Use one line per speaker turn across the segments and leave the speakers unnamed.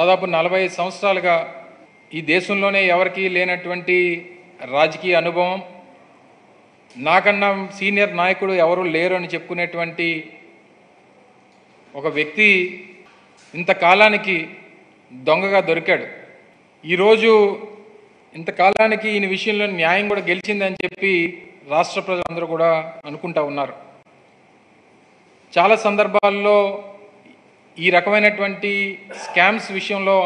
దాదాపు నలభై సంవత్సరాలుగా ఈ దేశంలోనే ఎవరికీ లేనటువంటి రాజకీయ అనుభవం నాకన్నా సీనియర్ నాయకుడు ఎవరు లేరు అని చెప్పుకునేటువంటి ఒక వ్యక్తి ఇంతకాలానికి దొంగగా దొరికాడు ఈరోజు ఇంతకాలానికి ఈయన విషయంలో న్యాయం కూడా గెలిచిందని చెప్పి రాష్ట్ర ప్రజలందరూ కూడా అనుకుంటా ఉన్నారు చాలా సందర్భాల్లో ఈ రకమైనటువంటి స్కామ్స్ విషయంలో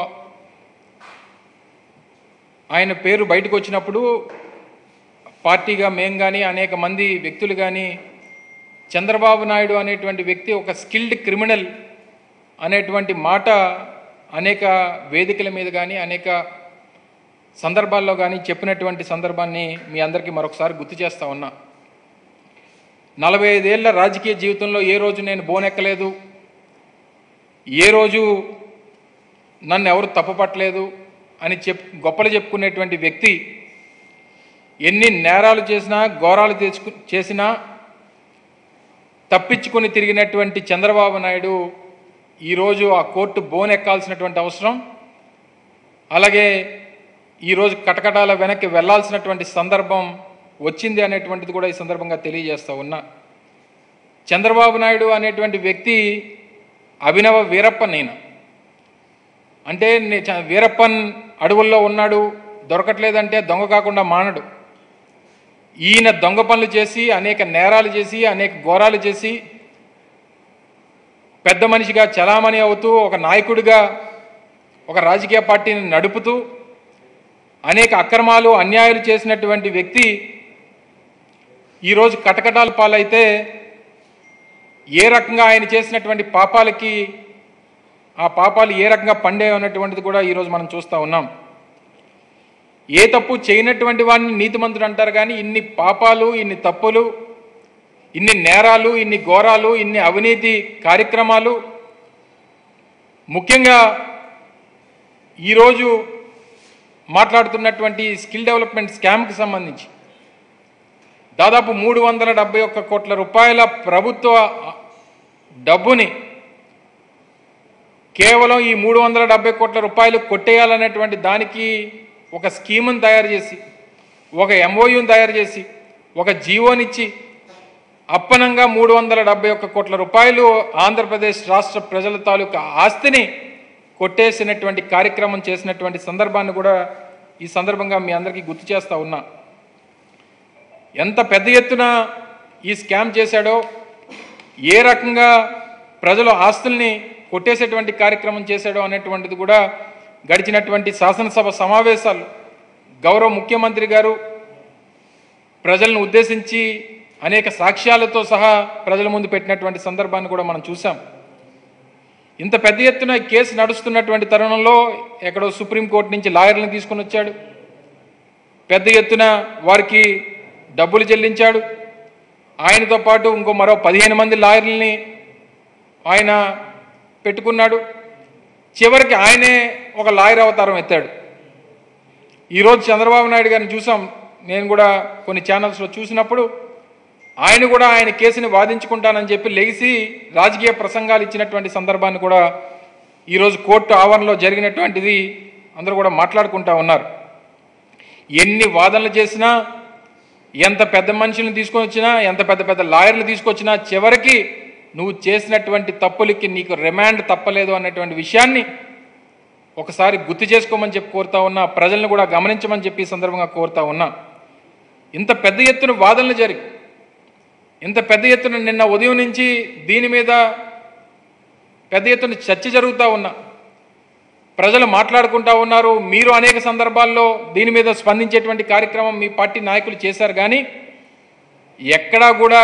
ఆయన పేరు బయటకు వచ్చినప్పుడు పార్టీగా మేం కానీ అనేక మంది వ్యక్తులు కానీ చంద్రబాబు నాయుడు అనేటువంటి వ్యక్తి ఒక స్కిల్డ్ క్రిమినల్ అనేటువంటి మాట అనేక వేదికల మీద కానీ అనేక సందర్భాల్లో కానీ చెప్పినటువంటి సందర్భాన్ని మీ అందరికీ మరొకసారి గుర్తు చేస్తా ఉన్నా నలభై ఐదేళ్ల రాజకీయ జీవితంలో ఏ రోజు నేను బోనెక్కలేదు ఏ రోజు నన్ను ఎవరు తప్పుపట్టలేదు అని చెప్ గొప్పలు చెప్పుకునేటువంటి వ్యక్తి ఎన్ని నేరాలు చేసినా ఘోరాలు తెచ్చుకు చేసినా తప్పించుకొని తిరిగినటువంటి చంద్రబాబు నాయుడు ఈరోజు ఆ కోర్టు బోన్ ఎక్కాల్సినటువంటి అవసరం అలాగే ఈరోజు కటకటాల వెనక్కి వెళ్లాల్సినటువంటి సందర్భం వచ్చింది అనేటువంటిది కూడా ఈ సందర్భంగా తెలియజేస్తా ఉన్నా చంద్రబాబు నాయుడు అనేటువంటి వ్యక్తి అభినవ వీరప్పన్ నేను అంటే నే- చ- వీరప్పన్ అడవుల్లో ఉన్నాడు దొరకట్లేదంటే దొంగ కాకుండా మానడు ఈయన దొంగ పనులు చేసి అనేక నేరాలు చేసి అనేక ఘోరాలు చేసి పెద్ద మనిషిగా చలామణి అవుతూ ఒక నాయకుడిగా ఒక రాజకీయ పార్టీని నడుపుతూ అనేక అక్రమాలు అన్యాయాలు చేసినటువంటి వ్యక్తి ఈరోజు కటకటాల పాలైతే ఏ రకంగా ఆయన చేసినటువంటి పాపాలకి ఆ పాపాలు ఏ రకంగా పండే అన్నటువంటిది కూడా ఈరోజు మనం చూస్తూ ఉన్నాం ఏ తప్పు చేయనటువంటి వాడిని నీతిమంతుడు అంటారు కానీ ఇన్ని పాపాలు ఇన్ని తప్పులు ఇన్ని నేరాలు ఇన్ని ఘోరాలు ఇన్ని అవినీతి కార్యక్రమాలు ముఖ్యంగా ఈరోజు మాట్లాడుతున్నటువంటి స్కిల్ డెవలప్మెంట్ స్కామ్కి సంబంధించి దాదాపు మూడు వందల డెబ్బై ఒక్క కోట్ల రూపాయల ప్రభుత్వ డబ్బుని కేవలం ఈ మూడు వందల డెబ్బై కోట్ల రూపాయలు కొట్టేయాలనేటువంటి దానికి ఒక స్కీమును తయారు చేసి ఒక ఎంఓయూని తయారు చేసి ఒక జీవోనిచ్చి అప్పనంగా మూడు వందల డెబ్బై ఒక్క కోట్ల రూపాయలు ఆంధ్రప్రదేశ్ రాష్ట్ర ప్రజల తాలూకా ఆస్తిని కొట్టేసినటువంటి కార్యక్రమం చేసినటువంటి సందర్భాన్ని కూడా ఈ సందర్భంగా మీ అందరికీ గుర్తు చేస్తా ఉన్నా ఎంత పెద్ద ఎత్తున ఈ స్కామ్ చేశాడో ఏ రకంగా ప్రజల ఆస్తుల్ని కొట్టేసేటువంటి కార్యక్రమం చేశాడో అనేటువంటిది కూడా గడిచినటువంటి శాసనసభ సమావేశాలు గౌరవ ముఖ్యమంత్రి గారు ప్రజలను ఉద్దేశించి అనేక సాక్ష్యాలతో సహా ప్రజల ముందు పెట్టినటువంటి సందర్భాన్ని కూడా మనం చూసాం ఇంత పెద్ద ఎత్తున ఈ కేసు నడుస్తున్నటువంటి తరుణంలో ఎక్కడో సుప్రీంకోర్టు నుంచి లాయర్లను తీసుకొని వచ్చాడు పెద్ద ఎత్తున వారికి డబ్బులు చెల్లించాడు ఆయనతో పాటు ఇంకో మరో పదిహేను మంది లాయర్లని ఆయన పెట్టుకున్నాడు చివరికి ఆయనే ఒక లాయర్ అవతారం ఎత్తాడు ఈరోజు చంద్రబాబు నాయుడు గారిని చూసాం నేను కూడా కొన్ని ఛానల్స్లో చూసినప్పుడు ఆయన కూడా ఆయన కేసుని వాదించుకుంటానని చెప్పి లెగిసి రాజకీయ ప్రసంగాలు ఇచ్చినటువంటి సందర్భాన్ని కూడా ఈరోజు కోర్టు ఆవరణలో జరిగినటువంటిది అందరూ కూడా మాట్లాడుకుంటా ఉన్నారు ఎన్ని వాదనలు చేసినా ఎంత పెద్ద మనుషులను తీసుకొని వచ్చినా ఎంత పెద్ద పెద్ద లాయర్లు తీసుకొచ్చినా చివరికి నువ్వు చేసినటువంటి తప్పులకి నీకు రిమాండ్ తప్పలేదు అన్నటువంటి విషయాన్ని ఒకసారి గుర్తు చేసుకోమని చెప్పి కోరుతా ఉన్నా ప్రజలను కూడా గమనించమని చెప్పి ఈ సందర్భంగా కోరుతా ఉన్నా ఇంత పెద్ద ఎత్తున వాదనలు జరిగి ఇంత పెద్ద ఎత్తున నిన్న ఉదయం నుంచి దీని మీద పెద్ద ఎత్తున చర్చ జరుగుతూ ఉన్నా ప్రజలు మాట్లాడుకుంటా ఉన్నారు మీరు అనేక సందర్భాల్లో దీని మీద స్పందించేటువంటి కార్యక్రమం మీ పార్టీ నాయకులు చేశారు కానీ ఎక్కడా కూడా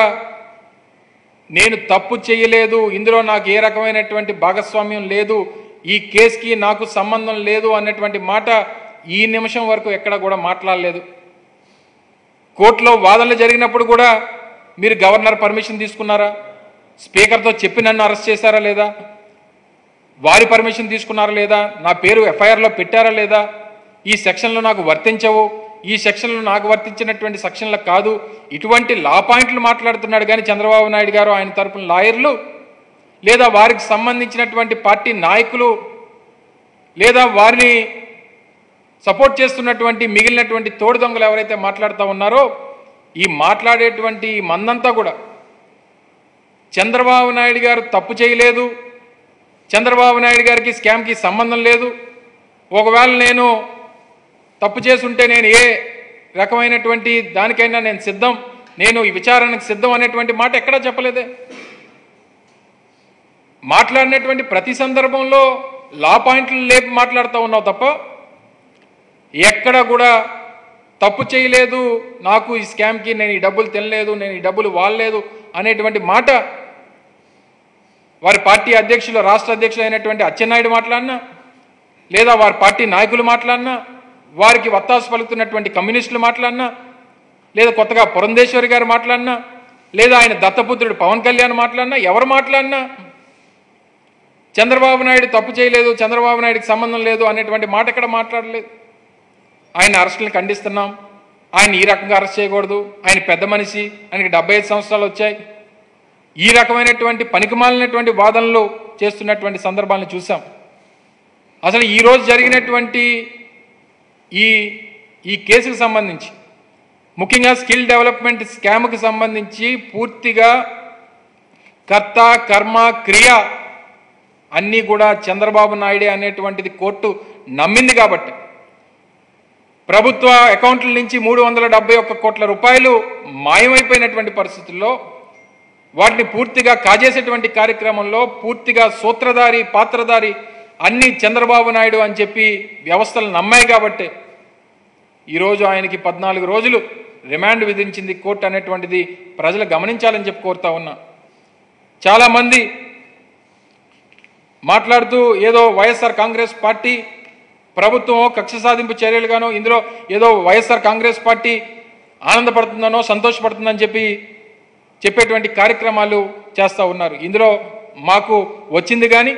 నేను తప్పు చేయలేదు ఇందులో నాకు ఏ రకమైనటువంటి భాగస్వామ్యం లేదు ఈ కేసుకి నాకు సంబంధం లేదు అన్నటువంటి మాట ఈ నిమిషం వరకు ఎక్కడ కూడా మాట్లాడలేదు కోర్టులో వాదనలు జరిగినప్పుడు కూడా మీరు గవర్నర్ పర్మిషన్ తీసుకున్నారా స్పీకర్తో చెప్పి నన్ను అరెస్ట్ చేశారా లేదా వారి పర్మిషన్ తీసుకున్నారా లేదా నా పేరు ఎఫ్ఐఆర్లో పెట్టారా లేదా ఈ సెక్షన్లు నాకు వర్తించవు ఈ సెక్షన్లు నాకు వర్తించినటువంటి సెక్షన్లు కాదు ఇటువంటి లా పాయింట్లు మాట్లాడుతున్నాడు కానీ చంద్రబాబు నాయుడు గారు ఆయన తరపున లాయర్లు లేదా వారికి సంబంధించినటువంటి పార్టీ నాయకులు లేదా వారిని సపోర్ట్ చేస్తున్నటువంటి మిగిలినటువంటి తోడు దొంగలు ఎవరైతే మాట్లాడుతూ ఉన్నారో ఈ మాట్లాడేటువంటి ఈ మందంతా కూడా చంద్రబాబు నాయుడు గారు తప్పు చేయలేదు చంద్రబాబు నాయుడు గారికి స్కామ్కి సంబంధం లేదు ఒకవేళ నేను తప్పు చేసుంటే నేను ఏ రకమైనటువంటి దానికైనా నేను సిద్ధం నేను ఈ విచారణకు సిద్ధం అనేటువంటి మాట ఎక్కడా చెప్పలేదే మాట్లాడినటువంటి ప్రతి సందర్భంలో లా పాయింట్లు లేపి మాట్లాడుతూ ఉన్నావు తప్ప ఎక్కడ కూడా తప్పు చేయలేదు నాకు ఈ స్కామ్కి నేను ఈ డబ్బులు తినలేదు నేను ఈ డబ్బులు వాడలేదు అనేటువంటి మాట వారి పార్టీ అధ్యక్షులు రాష్ట్ర అధ్యక్షులు అయినటువంటి అచ్చెన్నాయుడు మాట్లాడినా లేదా వారి పార్టీ నాయకులు మాట్లాడినా వారికి వత్తాసు పలుకుతున్నటువంటి కమ్యూనిస్టులు మాట్లాడినా లేదా కొత్తగా పురంధేశ్వరి గారు మాట్లాడినా లేదా ఆయన దత్తపుత్రుడు పవన్ కళ్యాణ్ మాట్లాడినా ఎవరు మాట్లాడినా చంద్రబాబు నాయుడు తప్పు చేయలేదు చంద్రబాబు నాయుడికి సంబంధం లేదు అనేటువంటి మాట ఎక్కడ మాట్లాడలేదు ఆయన అరెస్టులను ఖండిస్తున్నాం ఆయన ఈ రకంగా అరెస్ట్ చేయకూడదు ఆయన పెద్ద మనిషి ఆయనకి డెబ్బై ఐదు సంవత్సరాలు వచ్చాయి ఈ రకమైనటువంటి పనికిమాలినటువంటి వాదనలు చేస్తున్నటువంటి సందర్భాలను చూసాం అసలు ఈరోజు జరిగినటువంటి ఈ ఈ కేసుకు సంబంధించి ముఖ్యంగా స్కిల్ డెవలప్మెంట్ స్కామ్కి సంబంధించి పూర్తిగా కర్త కర్మ క్రియ అన్నీ కూడా చంద్రబాబు నాయుడే అనేటువంటిది కోర్టు నమ్మింది కాబట్టి ప్రభుత్వ అకౌంట్ల నుంచి మూడు వందల డెబ్బై ఒక్క కోట్ల రూపాయలు మాయమైపోయినటువంటి పరిస్థితుల్లో వాటిని పూర్తిగా కాజేసేటువంటి కార్యక్రమంలో పూర్తిగా సూత్రధారి పాత్రధారి అన్ని చంద్రబాబు నాయుడు అని చెప్పి వ్యవస్థలు నమ్మాయి కాబట్టి ఈరోజు ఆయనకి పద్నాలుగు రోజులు రిమాండ్ విధించింది కోర్టు అనేటువంటిది ప్రజలు గమనించాలని చెప్పి కోరుతా ఉన్నా చాలామంది మాట్లాడుతూ ఏదో వైఎస్ఆర్ కాంగ్రెస్ పార్టీ ప్రభుత్వం కక్ష సాధింపు చర్యలుగానో ఇందులో ఏదో వైఎస్ఆర్ కాంగ్రెస్ పార్టీ ఆనందపడుతుందనో సంతోషపడుతుందని చెప్పి చెప్పేటువంటి కార్యక్రమాలు చేస్తూ ఉన్నారు ఇందులో మాకు వచ్చింది కానీ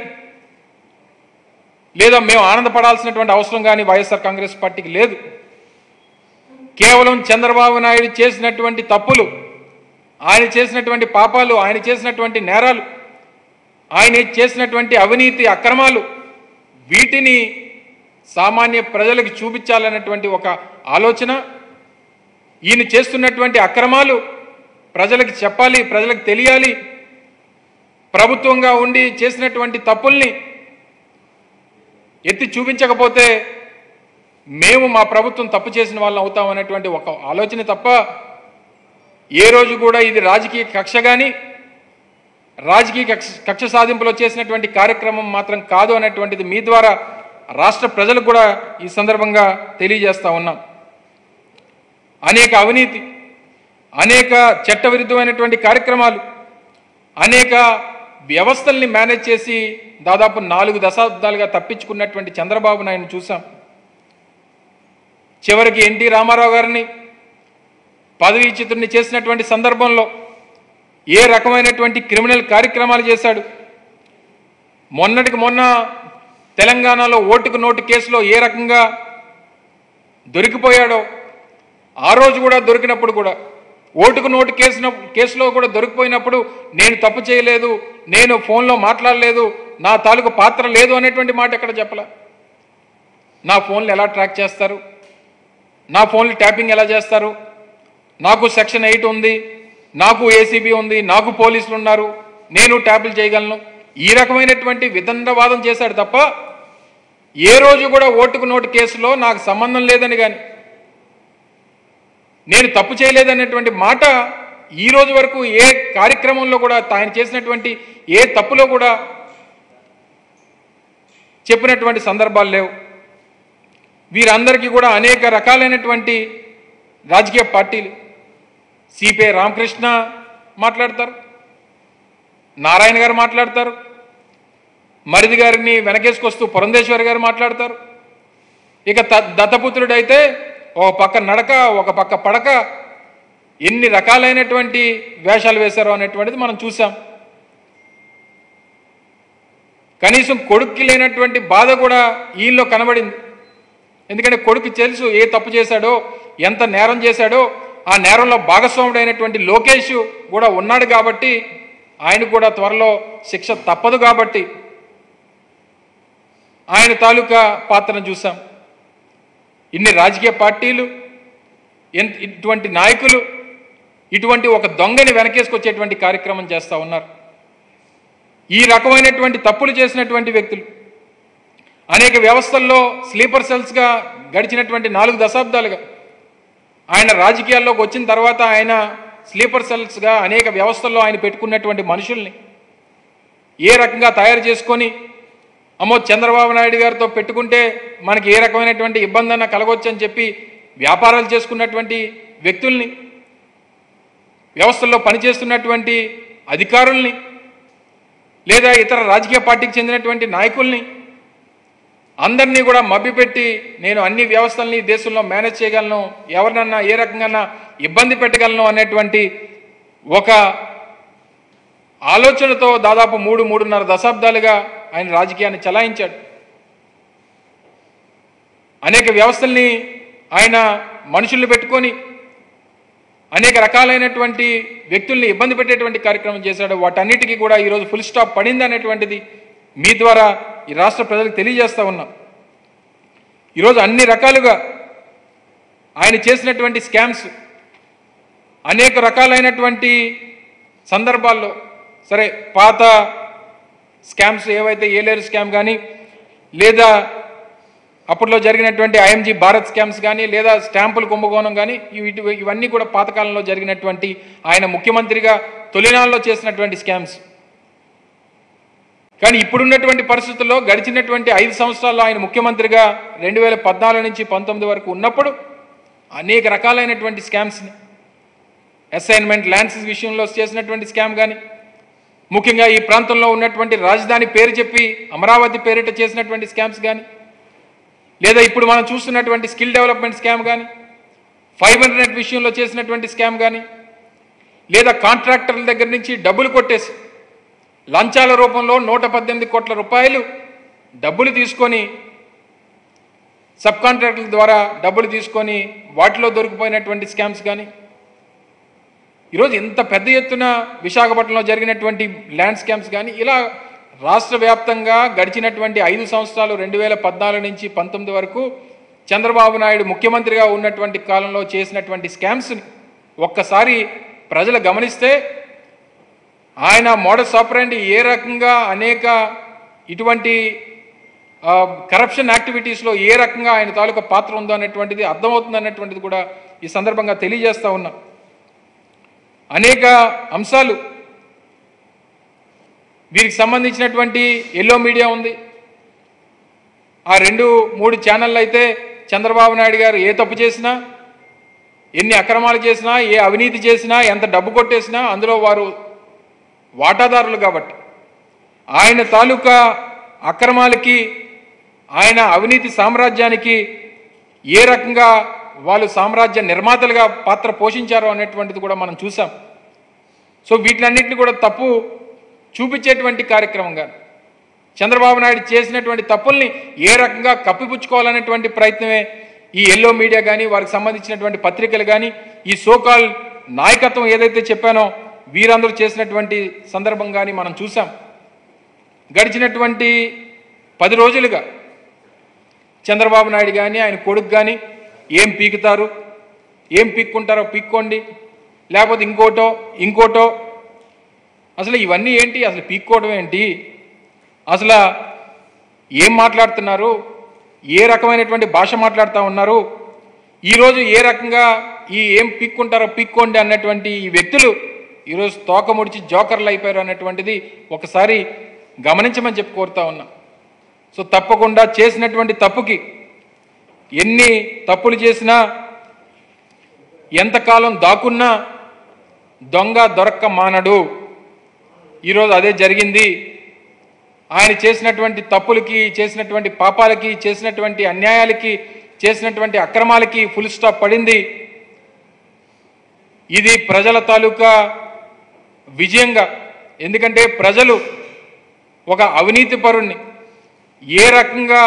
లేదా మేము ఆనందపడాల్సినటువంటి అవసరం కానీ వైఎస్ఆర్ కాంగ్రెస్ పార్టీకి లేదు కేవలం చంద్రబాబు నాయుడు చేసినటువంటి తప్పులు ఆయన చేసినటువంటి పాపాలు ఆయన చేసినటువంటి నేరాలు ఆయన చేసినటువంటి అవినీతి అక్రమాలు వీటిని సామాన్య ప్రజలకు చూపించాలన్నటువంటి ఒక ఆలోచన ఈయన చేస్తున్నటువంటి అక్రమాలు ప్రజలకు చెప్పాలి ప్రజలకు తెలియాలి ప్రభుత్వంగా ఉండి చేసినటువంటి తప్పుల్ని ఎత్తి చూపించకపోతే మేము మా ప్రభుత్వం తప్పు చేసిన వాళ్ళం అవుతాం అనేటువంటి ఒక ఆలోచన తప్ప ఏ రోజు కూడా ఇది రాజకీయ కక్ష కానీ రాజకీయ కక్ష కక్ష సాధింపులో చేసినటువంటి కార్యక్రమం మాత్రం కాదు అనేటువంటిది మీ ద్వారా రాష్ట్ర ప్రజలకు కూడా ఈ సందర్భంగా తెలియజేస్తా ఉన్నాం అనేక అవినీతి అనేక చట్టవిరుద్ధమైనటువంటి కార్యక్రమాలు అనేక వ్యవస్థల్ని మేనేజ్ చేసి దాదాపు నాలుగు దశాబ్దాలుగా తప్పించుకున్నటువంటి చంద్రబాబు నాయుడు చూసాం చివరికి ఎన్టీ రామారావు గారిని పదవీచ్యుతుడిని చేసినటువంటి సందర్భంలో ఏ రకమైనటువంటి క్రిమినల్ కార్యక్రమాలు చేశాడు మొన్నటికి మొన్న తెలంగాణలో ఓటుకు నోటు కేసులో ఏ రకంగా దొరికిపోయాడో ఆ రోజు కూడా దొరికినప్పుడు కూడా ఓటుకు నోటు కేసిన కేసులో కూడా దొరికిపోయినప్పుడు నేను తప్పు చేయలేదు నేను ఫోన్లో మాట్లాడలేదు నా తాలూకు పాత్ర లేదు అనేటువంటి మాట ఎక్కడ చెప్పలా నా ఫోన్లు ఎలా ట్రాక్ చేస్తారు నా ఫోన్లు ట్యాపింగ్ ఎలా చేస్తారు నాకు సెక్షన్ ఎయిట్ ఉంది నాకు ఏసీబీ ఉంది నాకు పోలీసులు ఉన్నారు నేను ట్యాపులు చేయగలను ఈ రకమైనటువంటి విదండవాదం చేశాడు తప్ప ఏ రోజు కూడా ఓటుకు నోటు కేసులో నాకు సంబంధం లేదని కానీ నేను తప్పు చేయలేదనేటువంటి మాట ఈ రోజు వరకు ఏ కార్యక్రమంలో కూడా ఆయన చేసినటువంటి ఏ తప్పులో కూడా చెప్పినటువంటి సందర్భాలు లేవు వీరందరికీ కూడా అనేక రకాలైనటువంటి రాజకీయ పార్టీలు సిపిఐ రామకృష్ణ మాట్లాడతారు నారాయణ గారు మాట్లాడతారు మరిది గారిని వెనకేసుకొస్తూ పురంధేశ్వరి గారు మాట్లాడతారు ఇక త దత్తపుత్రుడైతే ఒక పక్క నడక ఒక పక్క పడక ఎన్ని రకాలైనటువంటి వేషాలు వేశారో అనేటువంటిది మనం చూసాం కనీసం కొడుక్కి లేనటువంటి బాధ కూడా ఈయనలో కనబడింది ఎందుకంటే కొడుకు తెలుసు ఏ తప్పు చేశాడో ఎంత నేరం చేశాడో ఆ నేరంలో భాగస్వాముడైనటువంటి లోకేష్ కూడా ఉన్నాడు కాబట్టి ఆయన కూడా త్వరలో శిక్ష తప్పదు కాబట్టి ఆయన తాలూకా పాత్రను చూసాం ఇన్ని రాజకీయ పార్టీలు ఎన్- ఇటువంటి నాయకులు ఇటువంటి ఒక దొంగని వెనకేసుకొచ్చేటువంటి కార్యక్రమం చేస్తూ ఉన్నారు ఈ రకమైనటువంటి తప్పులు చేసినటువంటి వ్యక్తులు అనేక వ్యవస్థల్లో స్లీపర్ సెల్స్గా గడిచినటువంటి నాలుగు దశాబ్దాలుగా ఆయన రాజకీయాల్లోకి వచ్చిన తర్వాత ఆయన స్లీపర్ సెల్స్గా అనేక వ్యవస్థల్లో ఆయన పెట్టుకున్నటువంటి మనుషుల్ని ఏ రకంగా తయారు చేసుకొని అమ్మో చంద్రబాబు నాయుడు గారితో పెట్టుకుంటే మనకి ఏ రకమైనటువంటి ఇబ్బంది అన్న కలగొచ్చు అని చెప్పి వ్యాపారాలు చేసుకున్నటువంటి వ్యక్తుల్ని వ్యవస్థల్లో పనిచేస్తున్నటువంటి అధికారుల్ని లేదా ఇతర రాజకీయ పార్టీకి చెందినటువంటి నాయకుల్ని అందరినీ కూడా మభ్యపెట్టి నేను అన్ని వ్యవస్థల్ని ఈ దేశంలో మేనేజ్ చేయగలను ఎవరినన్నా ఏ రకంగా ఇబ్బంది పెట్టగలను అనేటువంటి ఒక ఆలోచనతో దాదాపు మూడు మూడున్నర దశాబ్దాలుగా ఆయన రాజకీయాన్ని చలాయించాడు అనేక వ్యవస్థల్ని ఆయన మనుషుల్ని పెట్టుకొని అనేక రకాలైనటువంటి వ్యక్తుల్ని ఇబ్బంది పెట్టేటువంటి కార్యక్రమం చేశాడు వాటన్నిటికీ కూడా ఈరోజు ఫుల్ స్టాప్ పడింది అనేటువంటిది మీ ద్వారా ఈ రాష్ట్ర ప్రజలకు తెలియజేస్తా ఉన్నాం ఈరోజు అన్ని రకాలుగా ఆయన చేసినటువంటి స్కామ్స్ అనేక రకాలైనటువంటి సందర్భాల్లో సరే పాత స్కామ్స్ ఏవైతే ఏలేరు స్కామ్ కానీ లేదా అప్పట్లో జరిగినటువంటి ఐఎంజీ భారత్ స్కామ్స్ కానీ లేదా స్టాంపుల కుంభకోణం కానీ ఇవి ఇవన్నీ కూడా పాతకాలంలో జరిగినటువంటి ఆయన ముఖ్యమంత్రిగా తొలినాళ్ళలో చేసినటువంటి స్కామ్స్ కానీ ఇప్పుడున్నటువంటి పరిస్థితుల్లో గడిచినటువంటి ఐదు సంవత్సరాల్లో ఆయన ముఖ్యమంత్రిగా రెండు వేల పద్నాలుగు నుంచి పంతొమ్మిది వరకు ఉన్నప్పుడు అనేక రకాలైనటువంటి స్కామ్స్ని అసైన్మెంట్ ల్యాండ్స్ విషయంలో చేసినటువంటి స్కామ్ కానీ ముఖ్యంగా ఈ ప్రాంతంలో ఉన్నటువంటి రాజధాని పేరు చెప్పి అమరావతి పేరిట చేసినటువంటి స్కామ్స్ కానీ లేదా ఇప్పుడు మనం చూస్తున్నటువంటి స్కిల్ డెవలప్మెంట్ స్కామ్ కానీ ఫైబర్ నెట్ విషయంలో చేసినటువంటి స్కామ్ కానీ లేదా కాంట్రాక్టర్ల దగ్గర నుంచి డబ్బులు కొట్టేసి లంచాల రూపంలో నూట పద్దెనిమిది కోట్ల రూపాయలు డబ్బులు తీసుకొని సబ్ కాంట్రాక్టుల ద్వారా డబ్బులు తీసుకొని వాటిలో దొరికిపోయినటువంటి స్కామ్స్ కానీ ఈరోజు ఇంత పెద్ద ఎత్తున విశాఖపట్నంలో జరిగినటువంటి ల్యాండ్ స్కామ్స్ కానీ ఇలా రాష్ట్ర వ్యాప్తంగా గడిచినటువంటి ఐదు సంవత్సరాలు రెండు వేల పద్నాలుగు నుంచి పంతొమ్మిది వరకు చంద్రబాబు నాయుడు ముఖ్యమంత్రిగా ఉన్నటువంటి కాలంలో చేసినటువంటి స్కామ్స్ని ఒక్కసారి ప్రజలు గమనిస్తే ఆయన మోడల్ ఆపరేండి ఏ రకంగా అనేక ఇటువంటి కరప్షన్ యాక్టివిటీస్లో ఏ రకంగా ఆయన తాలూకా పాత్ర ఉందో అనేటువంటిది అర్థమవుతుంది అనేటువంటిది కూడా ఈ సందర్భంగా తెలియజేస్తా ఉన్నా అనేక అంశాలు వీరికి సంబంధించినటువంటి ఎల్లో మీడియా ఉంది ఆ రెండు మూడు ఛానళ్ళు అయితే చంద్రబాబు నాయుడు గారు ఏ తప్పు చేసినా ఎన్ని అక్రమాలు చేసినా ఏ అవినీతి చేసినా ఎంత డబ్బు కొట్టేసినా అందులో వారు వాటాదారులు కాబట్టి ఆయన తాలూకా అక్రమాలకి ఆయన అవినీతి సామ్రాజ్యానికి ఏ రకంగా వాళ్ళు సామ్రాజ్య నిర్మాతలుగా పాత్ర పోషించారో అనేటువంటిది కూడా మనం చూసాం సో వీటిలన్నింటినీ కూడా తప్పు చూపించేటువంటి కార్యక్రమంగా చంద్రబాబు నాయుడు చేసినటువంటి తప్పుల్ని ఏ రకంగా కప్పిపుచ్చుకోవాలనేటువంటి ప్రయత్నమే ఈ ఎల్లో మీడియా కానీ వారికి సంబంధించినటువంటి పత్రికలు కానీ ఈ సోకాల్ నాయకత్వం ఏదైతే చెప్పానో వీరందరూ చేసినటువంటి సందర్భం కానీ మనం చూసాం గడిచినటువంటి పది రోజులుగా చంద్రబాబు నాయుడు కానీ ఆయన కొడుకు కానీ ఏం పీకుతారు ఏం పీక్కుంటారో పీక్కోండి లేకపోతే ఇంకోటో ఇంకోటో అసలు ఇవన్నీ ఏంటి అసలు పీక్కోవడం ఏంటి అసలు ఏం మాట్లాడుతున్నారు ఏ రకమైనటువంటి భాష మాట్లాడుతూ ఉన్నారు ఈరోజు ఏ రకంగా ఈ ఏం పీక్కుంటారో పీక్కోండి అన్నటువంటి ఈ వ్యక్తులు ఈరోజు తోక ముడిచి జోకర్లు అయిపోయారు అన్నటువంటిది ఒకసారి గమనించమని చెప్పి కోరుతా ఉన్నా సో తప్పకుండా చేసినటువంటి తప్పుకి ఎన్ని తప్పులు చేసినా ఎంతకాలం దాక్కున్నా దొంగ దొరక్క మానడు ఈరోజు అదే జరిగింది ఆయన చేసినటువంటి తప్పులకి చేసినటువంటి పాపాలకి చేసినటువంటి అన్యాయాలకి చేసినటువంటి అక్రమాలకి ఫుల్ స్టాప్ పడింది ఇది ప్రజల తాలూకా విజయంగా ఎందుకంటే ప్రజలు ఒక అవినీతి పరుణ్ణి ఏ రకంగా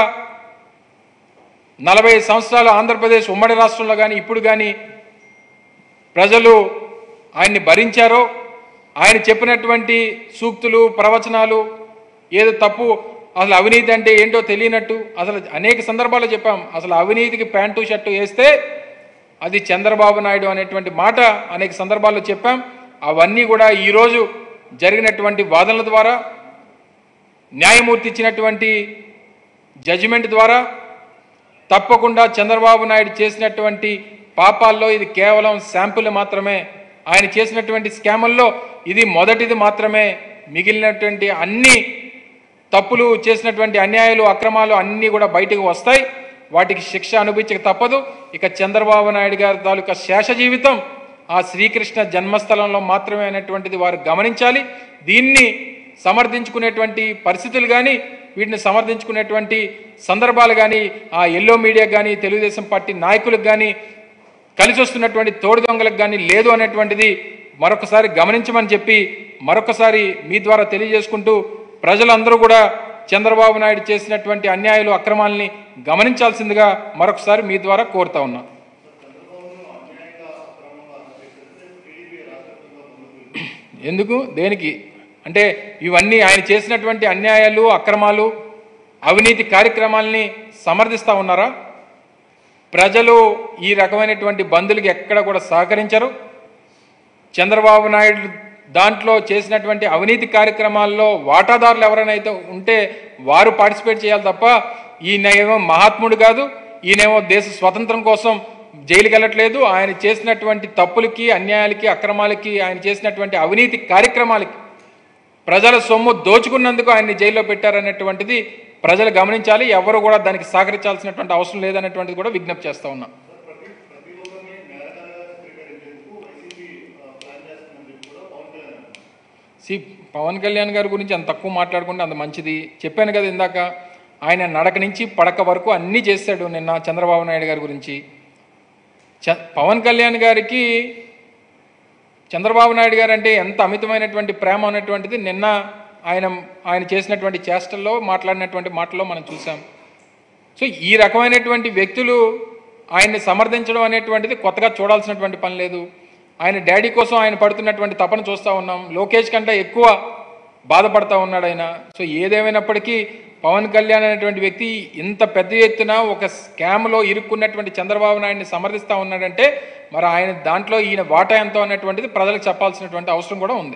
నలభై సంవత్సరాలు ఆంధ్రప్రదేశ్ ఉమ్మడి రాష్ట్రంలో కానీ ఇప్పుడు కానీ ప్రజలు ఆయన్ని భరించారో ఆయన చెప్పినటువంటి సూక్తులు ప్రవచనాలు ఏదో తప్పు అసలు అవినీతి అంటే ఏంటో తెలియనట్టు అసలు అనేక సందర్భాల్లో చెప్పాం అసలు అవినీతికి ప్యాంటు షర్టు వేస్తే అది చంద్రబాబు నాయుడు అనేటువంటి మాట అనేక సందర్భాల్లో చెప్పాం అవన్నీ కూడా ఈరోజు జరిగినటువంటి వాదనల ద్వారా న్యాయమూర్తి ఇచ్చినటువంటి జడ్జిమెంట్ ద్వారా తప్పకుండా చంద్రబాబు నాయుడు చేసినటువంటి పాపాల్లో ఇది కేవలం శాంపుల్ మాత్రమే ఆయన చేసినటువంటి స్కాముల్లో ఇది మొదటిది మాత్రమే మిగిలినటువంటి అన్ని తప్పులు చేసినటువంటి అన్యాయాలు అక్రమాలు అన్నీ కూడా బయటకు వస్తాయి వాటికి శిక్ష అనుభవించక తప్పదు ఇక చంద్రబాబు నాయుడు గారి తాలూకా శేష జీవితం ఆ శ్రీకృష్ణ జన్మస్థలంలో మాత్రమే అనేటువంటిది వారు గమనించాలి దీన్ని సమర్థించుకునేటువంటి పరిస్థితులు కానీ వీటిని సమర్థించుకునేటువంటి సందర్భాలు కానీ ఆ ఎల్లో మీడియా కానీ తెలుగుదేశం పార్టీ నాయకులకు కానీ కలిసి వస్తున్నటువంటి తోడు దొంగలకు కానీ లేదు అనేటువంటిది మరొకసారి గమనించమని చెప్పి మరొకసారి మీ ద్వారా తెలియజేసుకుంటూ ప్రజలందరూ కూడా చంద్రబాబు నాయుడు చేసినటువంటి అన్యాయాలు అక్రమాలని గమనించాల్సిందిగా మరొకసారి మీ ద్వారా కోరుతా ఉన్నా ఎందుకు దేనికి అంటే ఇవన్నీ ఆయన చేసినటువంటి అన్యాయాలు అక్రమాలు అవినీతి కార్యక్రమాలని సమర్థిస్తా ఉన్నారా ప్రజలు ఈ రకమైనటువంటి బంధులకి ఎక్కడ కూడా సహకరించరు చంద్రబాబు నాయుడు దాంట్లో చేసినటువంటి అవినీతి కార్యక్రమాల్లో వాటాదారులు ఎవరైనా ఉంటే వారు పార్టిసిపేట్ చేయాలి తప్ప ఈయనేమో మహాత్ముడు కాదు ఈయనేమో దేశ స్వతంత్రం కోసం జైలుకి వెళ్ళట్లేదు ఆయన చేసినటువంటి తప్పులకి అన్యాయాలకి అక్రమాలకి ఆయన చేసినటువంటి అవినీతి కార్యక్రమాలకి ప్రజల సొమ్ము దోచుకున్నందుకు ఆయన్ని జైల్లో పెట్టారనేటువంటిది ప్రజలు గమనించాలి ఎవరు కూడా దానికి సహకరించాల్సినటువంటి అవసరం లేదనేటువంటిది కూడా విజ్ఞప్తి చేస్తా ఉన్నా సి పవన్ కళ్యాణ్ గారి గురించి అంత తక్కువ మాట్లాడుకుంటే అంత మంచిది చెప్పాను కదా ఇందాక ఆయన నడక నుంచి పడక వరకు అన్నీ చేశాడు నిన్న చంద్రబాబు నాయుడు గారి గురించి చ పవన్ కళ్యాణ్ గారికి చంద్రబాబు నాయుడు గారు అంటే ఎంత అమితమైనటువంటి ప్రేమ అనేటువంటిది నిన్న ఆయన ఆయన చేసినటువంటి చేష్టల్లో మాట్లాడినటువంటి మాటల్లో మనం చూసాం సో ఈ రకమైనటువంటి వ్యక్తులు ఆయన్ని సమర్థించడం అనేటువంటిది కొత్తగా చూడాల్సినటువంటి పని లేదు ఆయన డాడీ కోసం ఆయన పడుతున్నటువంటి తపన చూస్తూ ఉన్నాం లోకేష్ కంటే ఎక్కువ బాధపడతా ఉన్నాడు ఆయన సో ఏదేమైనప్పటికీ పవన్ కళ్యాణ్ అనేటువంటి వ్యక్తి ఇంత పెద్ద ఎత్తున ఒక స్కామ్లో ఇరుక్కున్నటువంటి చంద్రబాబు నాయుడిని సమర్థిస్తూ ఉన్నాడంటే మరి ఆయన దాంట్లో ఈయన వాటా ఎంతో అన్నటువంటిది ప్రజలకు చెప్పాల్సినటువంటి అవసరం కూడా ఉంది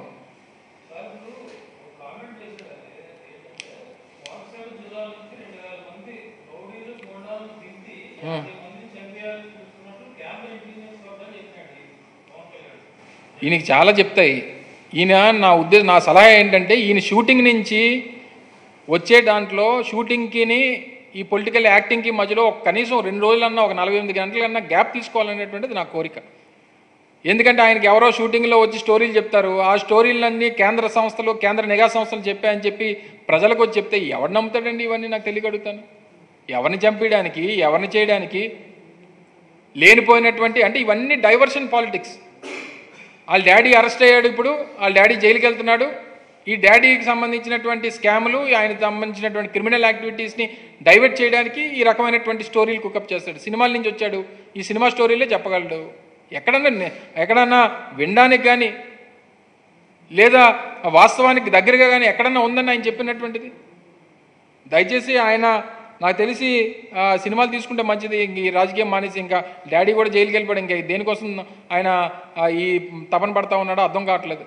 ఉం. ఈయనకి చాలా చెప్తాయి ఈయన నా ఉద్దేశం నా సలహా ఏంటంటే ఈయన షూటింగ్ నుంచి వచ్చే దాంట్లో షూటింగ్కిని ఈ పొలిటికల్ యాక్టింగ్కి మధ్యలో ఒక కనీసం రెండు రోజులన్నా ఒక నలభై ఎనిమిది గంటలన్నా గ్యాప్ తీసుకోవాలనేటువంటిది నా కోరిక ఎందుకంటే ఆయనకి ఎవరో షూటింగ్లో వచ్చి స్టోరీలు చెప్తారు ఆ స్టోరీలన్నీ కేంద్ర సంస్థలు కేంద్ర నిఘా సంస్థలు చెప్పాయని చెప్పి ప్రజలకు వచ్చి చెప్తే ఎవరు నమ్ముతాడండి ఇవన్నీ నాకు తెలియగడుగుతాను ఎవరిని చంపేయడానికి ఎవరిని చేయడానికి లేనిపోయినటువంటి అంటే ఇవన్నీ డైవర్షన్ పాలిటిక్స్ వాళ్ళ డాడీ అరెస్ట్ అయ్యాడు ఇప్పుడు వాళ్ళ డాడీ జైలుకి వెళ్తున్నాడు ఈ డాడీకి సంబంధించినటువంటి స్కాములు ఆయనకు సంబంధించినటువంటి క్రిమినల్ యాక్టివిటీస్ని డైవర్ట్ చేయడానికి ఈ రకమైనటువంటి స్టోరీలు కుకప్ చేస్తాడు సినిమాల నుంచి వచ్చాడు ఈ సినిమా స్టోరీలే చెప్పగలడు ఎక్కడన్నా నే- ఎక్కడన్నా వినడానికి కానీ లేదా వాస్తవానికి దగ్గరగా కానీ ఎక్కడన్నా ఉందని ఆయన చెప్పినటువంటిది దయచేసి ఆయన నాకు తెలిసి ఆ, సినిమాలు తీసుకుంటే మంచిది ఇంక ఈ రాజకీయం మానేసి ఇంకా డాడీ కూడా జైలుకి వెళ్ళిపోయాడు ఇంకా దేనికోసం ఆయన ఆ, ఈ తపన పడతా ఉన్నాడో అర్థం కావట్లేదు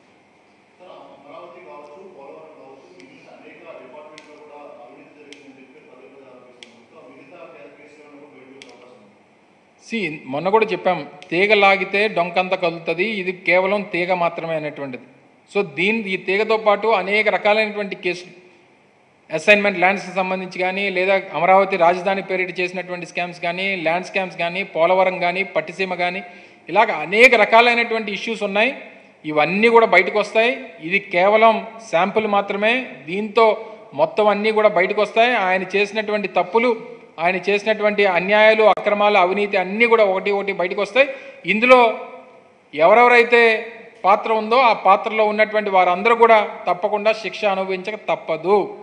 సి మొన్న కూడా చెప్పాం తీగ లాగితే డొంకంత కదులుతుంది ఇది కేవలం తీగ మాత్రమే అనేటువంటిది సో దీని ఈ తీగతో పాటు అనేక రకాలైనటువంటి కేసులు అసైన్మెంట్ ల్యాండ్స్కి సంబంధించి కానీ లేదా అమరావతి రాజధాని పేరిట చేసినటువంటి స్కామ్స్ కానీ ల్యాండ్ స్కామ్స్ కానీ పోలవరం కానీ పట్టిసీమ కానీ ఇలాగ అనేక రకాలైనటువంటి ఇష్యూస్ ఉన్నాయి ఇవన్నీ కూడా బయటకు వస్తాయి ఇది కేవలం శాంపుల్ మాత్రమే దీంతో మొత్తం అన్నీ కూడా బయటకు వస్తాయి ఆయన చేసినటువంటి తప్పులు ఆయన చేసినటువంటి అన్యాయాలు అక్రమాలు అవినీతి అన్నీ కూడా ఒకటి ఒకటి బయటకు వస్తాయి ఇందులో ఎవరెవరైతే పాత్ర ఉందో ఆ పాత్రలో ఉన్నటువంటి వారందరూ కూడా తప్పకుండా శిక్ష అనుభవించక తప్పదు